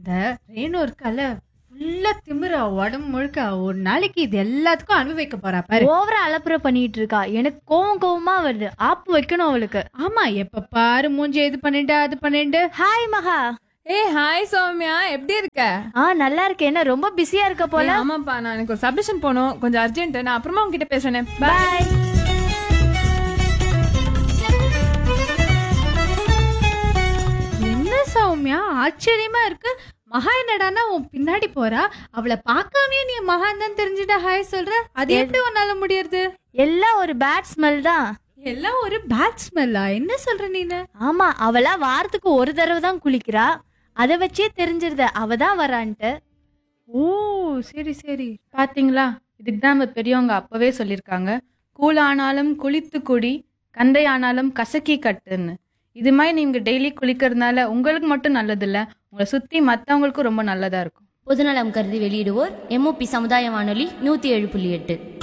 இந்த ரேணு இருக்கால ஃபுல்லா திமிரா உடம்பு முழுக்க ஒரு நாளைக்கு இது எல்லாத்துக்கும் அனுபவிக்க போறா பாரு ஓவரா அலப்புற பண்ணிட்டு இருக்கா எனக்கு கோவம் கோவமா வருது ஆப்பு வைக்கணும் அவளுக்கு ஆமா எப்ப பாரு மூஞ்சி இது பண்ணிட்டு அது பண்ணிட்டு ஹாய் மகா ஏய் ஹாய் சௌமியா எப்படி இருக்க ஆ நல்லா இருக்கேன் என்ன ரொம்ப பிஸியா இருக்க போல ஏய், ஆமாப்பா நான் எனக்கு ஒரு சப்மிஷன் போகணும் கொஞ்சம் அர்ஜென்ட் நான் அப்புறமா உங்ககிட்ட பேசுறேன் பாய் என்ன சௌமியா ஆச்சரியமா இருக்கு மகா என்னடான்னா உன் பின்னாடி போறா அவளை பார்க்காமயே நீ மகான் தான் தெரிஞ்சுட்டா ஹாய் சொல்ற அது எப்படி உன்னால முடியறது எல்லாம் ஒரு பேட் ஸ்மெல் தான் எல்லாம் ஒரு பேட் ஸ்மெல்லா என்ன சொல்ற நீனு ஆமா அவளா வாரத்துக்கு ஒரு தடவை தான் குளிக்கிறா அதை வச்சே தெரிஞ்சிருத அவ தான் வரான்ட்டு ஓ சரி சரி பாத்தீங்களா இதுக்கு தான் நம்ம பெரியவங்க அப்பவே சொல்லியிருக்காங்க கூழ் ஆனாலும் குளித்து குடி கந்தை ஆனாலும் கசக்கி கட்டுன்னு இது மாதிரி நீங்க டெய்லி குளிக்கிறதுனால உங்களுக்கு மட்டும் நல்லது இல்ல உங்களை சுத்தி மத்தவங்களுக்கும் ரொம்ப நல்லதா இருக்கும் பொதுநலம் கருதி வெளியிடுவோர் எம்ஓபி சமுதாய வானொலி நூற்றி ஏழு புள்ளி எட்டு